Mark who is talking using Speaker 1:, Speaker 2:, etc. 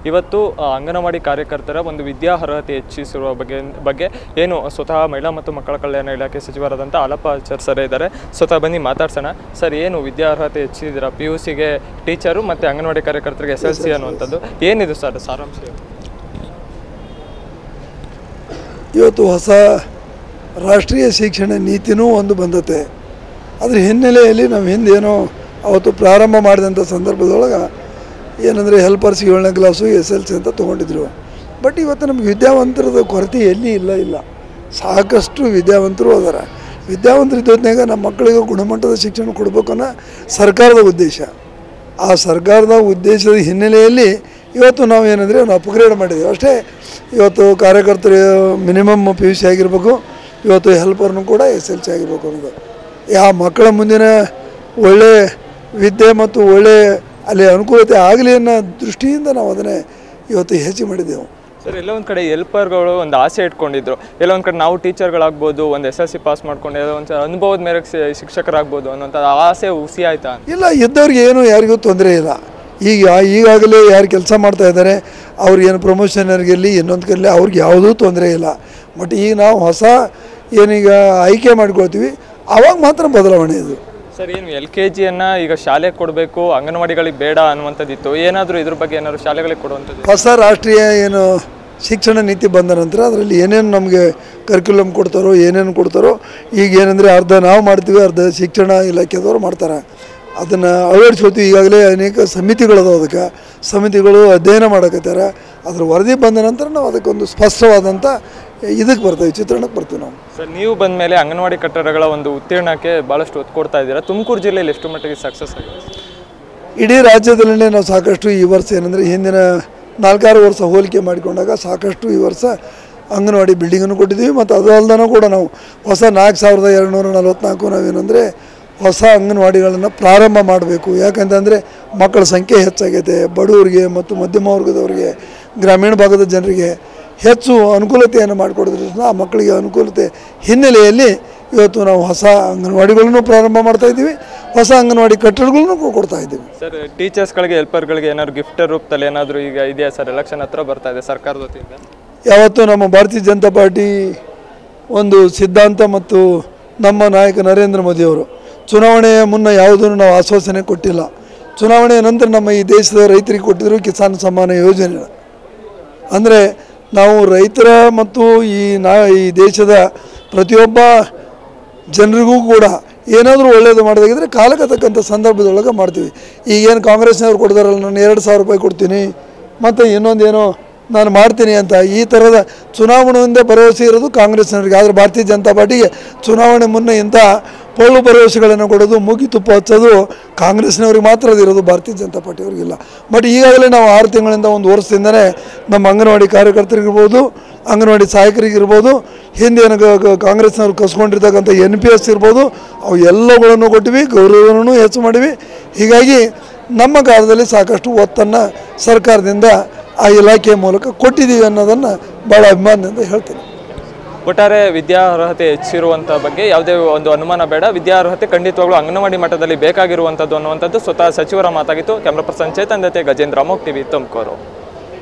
Speaker 1: ಇವತ್ತು ಆ, ಅಂಗನವಾಡಿ ಕಾರ್ಯಕರ್ತರ ಒಂದು ವಿದ್ಯಾರ್ಹತೆ ಹೆಚ್ಚಿಸಿರುವ ಬಗ್ಗೆ ಬಗ್ಗೆ ಏನು ಸ್ವತಃ ಮಹಿಳಾ ಮತ್ತು ಮಕ್ಕಳ ಕಲ್ಯಾಣ ಇಲಾಖೆ ಸಚಿವರಾದಂಥ ಆಲಪ್ಪಾಚಾರ್ ಸರ್ ಇದ್ದಾರೆ ಸ್ವತಃ ಬನ್ನಿ ಮಾತಾಡ್ಸೋಣ ಸರ್ ಏನು ವಿದ್ಯಾರ್ಹತೆ ಹೆಚ್ಚಿದ್ದೀರಾ ಪಿ ಯು ಸಿಗೆ ಟೀಚರು ಮತ್ತು ಅಂಗನವಾಡಿ ಕಾರ್ಯಕರ್ತರಿಗೆ ಎಸ್ ಎಲ್ ಸಿ ಅನ್ನುವಂಥದ್ದು ಏನಿದು ಸರ್ ಸಾರಾಂಶ ಏನು?
Speaker 2: ಇವತ್ತು ಹೊಸ ರಾಷ್ಟ್ರೀಯ ಶಿಕ್ಷಣ ನೀತಿನೂ ಒಂದು ಬಂದತೆ ಅದ್ರ ಹಿನ್ನೆಲೆಯಲ್ಲಿ ನಾವು ಹಿಂದೇನೋ ಅವತ್ತು ಪ್ರಾರಂಭ ಮಾಡಿದಂಥ ಸಂದರ್ಭದೊಳಗೆ ಏನಂದರೆ ಹೆಲ್ಪರ್ಸ್ಗೆ ಏಳನೇ ಕ್ಲಾಸು ಎಸ್ ಎಲ್ ಸಿ ಅಂತ ತೊಗೊಂಡಿದ್ರು ಬಟ್ ಇವತ್ತು ನಮ್ಗೆ ವಿದ್ಯಾವಂತರದ ಕೊರತೆ ಎಲ್ಲಿ ಇಲ್ಲ ಇಲ್ಲ ಸಾಕಷ್ಟು ವಿದ್ಯಾವಂತರು ಅದಾರ ವಿದ್ಯಾವಂತರ ಜೊತೆಗೆ ನಮ್ಮ ಮಕ್ಕಳಿಗೆ ಗುಣಮಟ್ಟದ ಶಿಕ್ಷಣ ಕೊಡಬೇಕು ಅನ್ನೋ ಸರ್ಕಾರದ ಉದ್ದೇಶ ಆ ಸರ್ಕಾರದ ಉದ್ದೇಶದ ಹಿನ್ನೆಲೆಯಲ್ಲಿ ಇವತ್ತು ನಾವು ಏನಂದರೆ ನಾವು ಅಪ್ಗ್ರೇಡ್ ಮಾಡಿದ್ದೀವಿ ಅಷ್ಟೇ ಇವತ್ತು ಕಾರ್ಯಕರ್ತರು ಮಿನಿಮಮ್ ಪಿ ಯು ಸಿ ಆಗಿರಬೇಕು ಇವತ್ತು ಹೆಲ್ಪರ್ನು ಕೂಡ ಎಸ್ ಎಲ್ ಸಿ ಆಗಿರ್ಬೇಕು ಅನ್ನೋದು ಯಾವ ಮಕ್ಕಳ ಮುಂದಿನ ಒಳ್ಳೆ ವಿದ್ಯೆ ಮತ್ತು ಒಳ್ಳೆ ಅಲ್ಲಿ ಅನುಕೂಲತೆ ಆಗಲಿ ಅನ್ನೋ ದೃಷ್ಟಿಯಿಂದ ನಾವು ಅದನ್ನೇ ಇವತ್ತು ಹೆಚ್ಚು ಮಾಡಿದ್ದೆವು
Speaker 1: ಸರ್ ಎಲ್ಲ ಒಂದು ಕಡೆ ಎಲ್ಪರ್ಗಳು ಒಂದು ಆಸೆ ಇಟ್ಕೊಂಡಿದ್ರು ಎಲ್ಲ ಒಂದು ಕಡೆ ನಾವು ಟೀಚರ್ಗಳಾಗ್ಬೋದು ಒಂದು ಎಸ್ ಎಲ್ ಸಿ ಪಾಸ್ ಮಾಡ್ಕೊಂಡು ಏನೋ ಒಂದು ಅನುಭವದ ಮೇರೆಗೆ ಶಿ- ಶಿಕ್ಷಕರಾಗ್ಬೋದು ಅನ್ನೋಂಥ ಆಸೆ ಹುಸಿ ಆಯ್ತಾ
Speaker 2: ಇಲ್ಲ ಇದ್ದವ್ರಿಗೆ ಏನು ಯಾರಿಗೂ ತೊಂದರೆ ಇಲ್ಲ ಈಗ ಈಗಾಗಲೇ ಯಾರು ಕೆಲಸ ಮಾಡ್ತಾ ಇದ್ದಾರೆ ಅವ್ರಿಗೇನು ಪ್ರಮೋಷನ್ ಇರಲಿ ಇನ್ನೊಂದು ಕಲ್ಲಿ ಅವ್ರಿಗೆ ಯಾವುದೂ ತೊಂದರೆ ಇಲ್ಲ ಬಟ್ ಈಗ ನಾವು ಹೊಸ ಏನೀಗ ಆಯ್ಕೆ ಮಾಡ್ಕೊಳ್ತೀವಿ ಆವಾಗ ಮಾತ್ರ ಬದಲಾವಣೆ ಇದು
Speaker 1: ಸರ್ ಏನು ಎಲ್ ಕೆ ಜಿಯನ್ನು ಈಗ ಶಾಲೆಗೆ ಕೊಡಬೇಕು ಅಂಗನವಾಡಿಗಳಿಗೆ ಬೇಡ ಅನ್ನುವಂಥದ್ದಿತ್ತು ಏನಾದರೂ ಇದ್ರ ಬಗ್ಗೆ ಏನಾದ್ರು ಶಾಲೆಗಳಿಗೆ ಕೊಡುವಂಥದ್ದು
Speaker 2: ಹೊಸ ರಾಷ್ಟ್ರೀಯ ಏನು ಶಿಕ್ಷಣ ನೀತಿ ಬಂದ ನಂತರ ಅದರಲ್ಲಿ ಏನೇನು ನಮಗೆ ಕರಿಕ್ಯುಲಮ್ ಕೊಡ್ತಾರೋ ಏನೇನು ಕೊಡ್ತಾರೋ ಈಗ ಏನಂದರೆ ಅರ್ಧ ನಾವು ಮಾಡ್ತೀವಿ ಅರ್ಧ ಶಿಕ್ಷಣ ಇಲಾಖೆದವ್ರು ಮಾಡ್ತಾರೆ ಅದನ್ನು ಅಳವಡಿಸ್ಕೊಳ್ತೀವಿ ಈಗಾಗಲೇ ಅನೇಕ ಸಮಿತಿಗಳದಾವ ಅದಕ್ಕೆ ಸಮಿತಿಗಳು ಅಧ್ಯಯನ ಮಾಡಕತ್ತಾರೆ ಅದ್ರ ವರದಿ ಬಂದ ನಂತರ ನಾವು ಅದಕ್ಕೊಂದು ಸ್ಪಷ್ಟವಾದಂಥ ಇದಕ್ಕೆ ಬರ್ತೀವಿ ಚಿತ್ರಣಕ್ಕೆ ಬರ್ತೀವಿ ನಾವು
Speaker 1: ಸರ್ ನೀವು ಬಂದ ಮೇಲೆ ಅಂಗನವಾಡಿ ಕಟ್ಟಡಗಳ ಒಂದು ಉತ್ತೀರ್ಣಕ್ಕೆ ಭಾಳಷ್ಟು ಒತ್ತು ಕೊಡ್ತಾ ಇದ್ದೀರಾ ತುಮಕೂರು ಜಿಲ್ಲೆಯಲ್ಲಿ ಎಷ್ಟು ಮಟ್ಟಿಗೆ ಸಕ್ಸಸ್ ಆಗಿದೆ
Speaker 2: ಇಡೀ ರಾಜ್ಯದಲ್ಲೇ ನಾವು ಸಾಕಷ್ಟು ಈ ವರ್ಷ ಏನಂದರೆ ಹಿಂದಿನ ನಾಲ್ಕಾರು ವರ್ಷ ಹೋಲಿಕೆ ಮಾಡಿಕೊಂಡಾಗ ಸಾಕಷ್ಟು ಈ ವರ್ಷ ಅಂಗನವಾಡಿ ಬಿಲ್ಡಿಂಗನ್ನು ಕೊಟ್ಟಿದ್ದೀವಿ ಮತ್ತು ಅದು ಅಲ್ದನೂ ಕೂಡ ನಾವು ಹೊಸ ನಾಲ್ಕು ಸಾವಿರದ ಎರಡುನೂರ ನಲ್ವತ್ನಾಲ್ಕು ನಾವೇನಂದರೆ ಹೊಸ ಅಂಗನವಾಡಿಗಳನ್ನು ಪ್ರಾರಂಭ ಮಾಡಬೇಕು ಯಾಕಂತಂದರೆ ಮಕ್ಕಳ ಸಂಖ್ಯೆ ಹೆಚ್ಚಾಗೈತೆ ಬಡವರಿಗೆ ಮತ್ತು ಮಧ್ಯಮ ವರ್ಗದವರಿಗೆ ಗ್ರಾಮೀಣ ಭಾಗದ ಜನರಿಗೆ ಹೆಚ್ಚು ಅನುಕೂಲತೆಯನ್ನು ಮಾಡಿಕೊಡೋದ್ರಿಂದ ಆ ಮಕ್ಕಳಿಗೆ ಅನುಕೂಲತೆ ಹಿನ್ನೆಲೆಯಲ್ಲಿ ಇವತ್ತು ನಾವು ಹೊಸ ಅಂಗನವಾಡಿಗಳನ್ನು ಪ್ರಾರಂಭ ಮಾಡ್ತಾ ಇದ್ದೀವಿ ಹೊಸ ಅಂಗನವಾಡಿ ಕಟ್ಟಡಗಳನ್ನು ಕೊ- ಕೊಡ್ತಾ ಇದ್ದೀವಿ
Speaker 1: ಸರ್ ಟೀಚರ್ಸ್ಗಳಿಗೆ ಹೆಲ್ಪರ್ಗಳಿಗೆ ಏನಾದ್ರು ಗಿಫ್ಟ್ ರೂಪದಲ್ಲಿ ಏನಾದರೂ ಈಗ ಇದೆಯಾ ಸರ್ ಎಲೆಕ್ಷನ್ ಹತ್ರ ಬರ್ತಾ ಇದೆ ಸರ್ಕಾರದ ವತಿಯಿಂದ
Speaker 2: ಯಾವತ್ತೂ ನಮ್ಮ ಭಾರತೀಯ ಜನತಾ ಪಾರ್ಟಿ ಒಂದು ಸಿದ್ಧಾಂತ ಮತ್ತು ನಮ್ಮ ನಾಯಕ ನರೇಂದ್ರ ಮೋದಿಯವರು ಚುನಾವಣೆಯ ಮುನ್ನ ಯಾವುದನ್ನು ನಾವು ಆಶ್ವಾಸನೆ ಕೊಟ್ಟಿಲ್ಲ ಚುನಾವಣೆಯ ನಂತರ ನಮ್ಮ ಈ ದೇಶದ ರೈತರಿಗೆ ಕೊಟ್ಟಿದ್ರು ಕಿಸಾನ್ ಸಮ್ಮಾನ ಯೋಜನೆ ಅಂದರೆ ನಾವು ರೈತರ ಮತ್ತು ಈ ನಾ ಈ ದೇಶದ ಪ್ರತಿಯೊಬ್ಬ ಜನರಿಗೂ ಕೂಡ ಏನಾದರೂ ಒಳ್ಳೆಯದು ಮಾಡೋದಾಗಿದ್ರೆ ಕಾಲಕ್ಕೆ ತಕ್ಕಂಥ ಸಂದರ್ಭದೊಳಗೆ ಮಾಡ್ತೀವಿ ಈಗೇನು ಕಾಂಗ್ರೆಸ್ನವ್ರು ಕೊಡ್ತಾರಲ್ಲ ನಾನು ಎರಡು ಸಾವಿರ ರೂಪಾಯಿ ಕೊಡ್ತೀನಿ ಮತ್ತು ಇನ್ನೊಂದೇನೋ ನಾನು ಮಾಡ್ತೀನಿ ಅಂತ ಈ ಥರದ ಚುನಾವಣೆಯಿಂದ ಭರವಸೆ ಇರೋದು ಕಾಂಗ್ರೆಸ್ನವ್ರಿಗೆ ಆದರೆ ಭಾರತೀಯ ಜನತಾ ಪಾರ್ಟಿಗೆ ಚುನಾವಣೆ ಮುನ್ನ ಇಂಥ ಪೊಳ್ಳು ಭರವಸೆಗಳನ್ನು ಕೊಡೋದು ಮೂಗಿ ತುಪ್ಪ ಹಚ್ಚೋದು ಕಾಂಗ್ರೆಸ್ನವ್ರಿಗೆ ಮಾತ್ರ ಅದಿರೋದು ಭಾರತೀಯ ಜನತಾ ಪಾರ್ಟಿಯವ್ರಿಗಿಲ್ಲ ಬಟ್ ಈಗಾಗಲೇ ನಾವು ಆರು ತಿಂಗಳಿಂದ ಒಂದು ವರ್ಷದಿಂದನೇ ನಮ್ಮ ಅಂಗನವಾಡಿ ಕಾರ್ಯಕರ್ತರಿಗಿರ್ಬೋದು ಅಂಗನವಾಡಿ ಸಹಾಯಕರಿಗಿರ್ಬೋದು ಹಿಂದೆ ಏನು ಗ- ಗ- ಕಾಂಗ್ರೆಸ್ನವ್ರು ಕಸ್ಕೊಂಡಿರ್ತಕ್ಕಂಥ ಎನ್ ಪಿ ಎಸ್ ಇರ್ಬೋದು ಅವು ಎಲ್ಲಗಳನ್ನು ಕೊಟ್ಟಿವಿ ಗೌರವವನ್ನು ಹೆಚ್ಚು ಮಾಡಿವಿ ಹೀಗಾಗಿ ನಮ್ಮ ಕಾಲದಲ್ಲಿ ಸಾಕಷ್ಟು ಒತ್ತನ್ನು ಸರ್ಕಾರದಿಂದ ಆ ಇಲಾಖೆಯ ಮೂಲಕ ಕೊಟ್ಟಿದ್ದೀವಿ ಅನ್ನೋದನ್ನು ಭಾಳ ಅಭಿಮಾನದಿಂದ ಹೇಳ್ತೀನಿ
Speaker 1: ಒಟ್ಟಾರೆ ವಿದ್ಯಾರ್ಹತೆ ಹೆಚ್ಚಿರುವಂಥ ಬಗ್ಗೆ ಯಾವುದೇ ಒಂದು ಅನುಮಾನ ಬೇಡ ವಿದ್ಯಾರ್ಹತೆ ಖಂಡಿತವಾಗ್ಲೂ ಅಂಗನವಾಡಿ ಮಟ್ಟದಲ್ಲಿ ಬೇಕಾಗಿರುವಂಥದ್ದು ಅನ್ನುವಂಥದ್ದು ಸ್ವತಃ ಸಚಿವರ ಮಾತಾಗಿತ್ತು ಕ್ಯಾಮ್ರಾ ಪರ್ಸನ್ ಚೇತನ್ ಜೊತೆ ಗಜೇಂದ್ರ ಅಮೋಕ್ ಟಿವಿ ತುಮಕೂರು